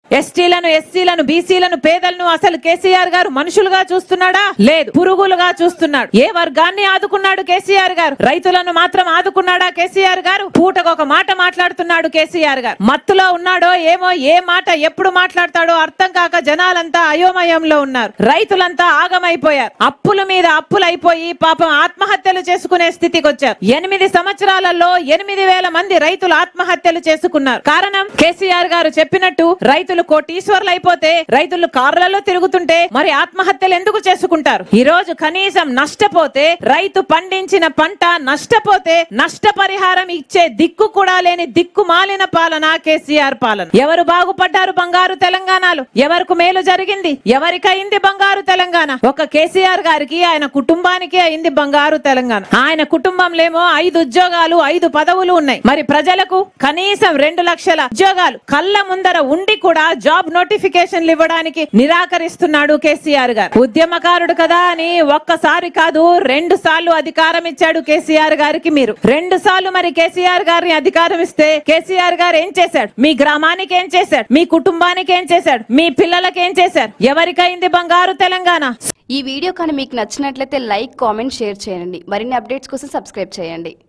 ఎస్టీలను ఎస్సీలను బీసీలను పేదలను అసలు కేసీఆర్ గారు మనుషులుగా చూస్తున్నాడా లేదు పురుగులుగా చూస్తున్నాడు ఏ వర్గాన్ని ఆదుకున్నాడు కేసీఆర్ గారు రైతులను మాత్రం ఆదుకున్నాడా కేసీఆర్ గారు పూటకు ఒక మాట మాట్లాడుతున్నాడు కేసీఆర్ గారు మత్తులో ఉన్నాడో ఏమో ఏ మాట ఎప్పుడు మాట్లాడతాడో అర్థం కాక జనాలంతా అయోమయంలో ఉన్నారు రైతులంతా ఆగమైపోయారు అప్పుల మీద అప్పులు అయిపోయి పాపం ఆత్మహత్యలు చేసుకునే స్థితికి వచ్చారు ఎనిమిది సంవత్సరాలలో ఎనిమిది వేల మంది రైతులు ఆత్మహత్యలు చేసుకున్నారు కారణం కేసీఆర్ గారు చెప్పినట్టు రైతులు కోటీశ్వర్లు అయిపోతే రైతులు కార్లలో తిరుగుతుంటే మరి ఆత్మహత్యలు ఎందుకు చేసుకుంటారు ఈ రోజు కనీసం నష్టపోతే రైతు పండించిన పంట నష్టపోతే నష్టపరిహారం ఇచ్చే దిక్కు కూడా లేని దిక్కు మాలిన పాలన కేసీఆర్ పాలన ఎవరు బాగుపడ్డారు బంగారు తెలంగాణలో ఎవరికి మేలు జరిగింది ఎవరికి అయింది బంగారు తెలంగాణ ఒక కేసీఆర్ గారికి ఆయన కుటుంబానికి అయింది బంగారు తెలంగాణ ఆయన కుటుంబంలేమో ఐదు ఉద్యోగాలు ఐదు పదవులు ఉన్నాయి మరి ప్రజలకు కనీసం రెండు లక్షల ఉద్యోగాలు కళ్ళ ముందర ఉండి కూడా జాబ్ నోటిఫికేషన్లు ఇవ్వడానికి నిరాకరిస్తున్నాడు కేసీఆర్ గారు ఉద్యమకారుడు కదా అని ఒక్కసారి కాదు రెండు సార్లు అధికారం ఇచ్చాడు కేసీఆర్ గారికి మీరు రెండు సార్లు మరి కేసీఆర్ గారిని అధికారం ఇస్తే కేసీఆర్ గారు ఏం చేశాడు మీ గ్రామానికి ఏం చేశాడు మీ కుటుంబానికి ఏం చేశాడు మీ పిల్లలకి ఏం చేశాడు ఎవరికైంది బంగారు తెలంగాణ ఈ వీడియో కానీ మీకు నచ్చినట్లయితే లైక్ కామెంట్ షేర్ చేయండి మరిన్ని అప్డేట్స్ కోసం సబ్స్క్రైబ్ చేయండి